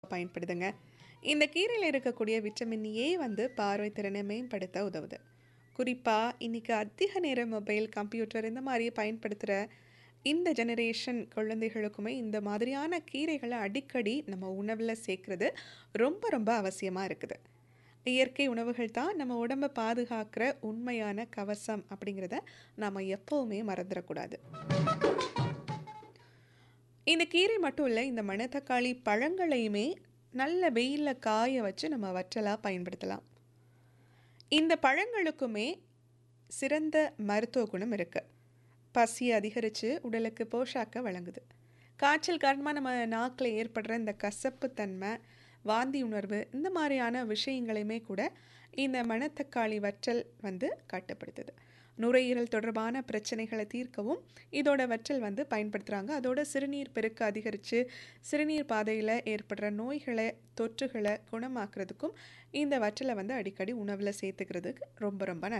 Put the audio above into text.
பயன்படுதுங்க இந்த கீரையில் இருக்கக்கூடிய விட்டமின் ஏ வந்து பார்வை திறனை மேம்படுத்த உதவுது குறிப்பாக இன்னைக்கு அதிக நேரம் மொபைல் கம்ப்யூட்டர் இந்த மாதிரி பயன்படுத்துகிற இந்த ஜெனரேஷன் குழந்தைகளுக்குமே இந்த மாதிரியான கீரைகளை அடிக்கடி நம்ம உணவில் சேர்க்குறது ரொம்ப ரொம்ப அவசியமாக இருக்குது இயற்கை உணவுகள் தான் நம்ம உடம்பை பாதுகாக்கிற உண்மையான கவசம் அப்படிங்கிறத நாம் எப்போவுமே மறந்துடக்கூடாது இந்த கீரை மட்டும் இல்லை இந்த மணத்தக்காளி பழங்களையுமே நல்ல வெயிலில் காய வச்சு நம்ம வற்றலாக பயன்படுத்தலாம் இந்த பழங்களுக்குமே சிறந்த மருத்துவ குணம் இருக்குது பசியை அதிகரித்து உடலுக்கு போஷாக்க வழங்குது காய்ச்சல் காரணமாக நம்ம நாக்கில் ஏற்படுற இந்த கசப்பு தன்மை வாந்தி உணர்வு இந்த மாதிரியான விஷயங்களையுமே கூட இந்த மணத்தக்காளி வற்றல் வந்து கட்டுப்படுத்துது நுரையீரல் தொடர்பான பிரச்சனைகளை தீர்க்கவும் இதோட வற்றல் வந்து பயன்படுத்துகிறாங்க அதோட சிறுநீர் பெருக்க அதிகரித்து சிறுநீர் பாதையில் ஏற்படுற நோய்களை தொற்றுகளை குணமாக்குறதுக்கும் இந்த வற்றலை வந்து அடிக்கடி உணவில் சேர்த்துக்கிறதுக்கு ரொம்ப ரொம்ப நல்லது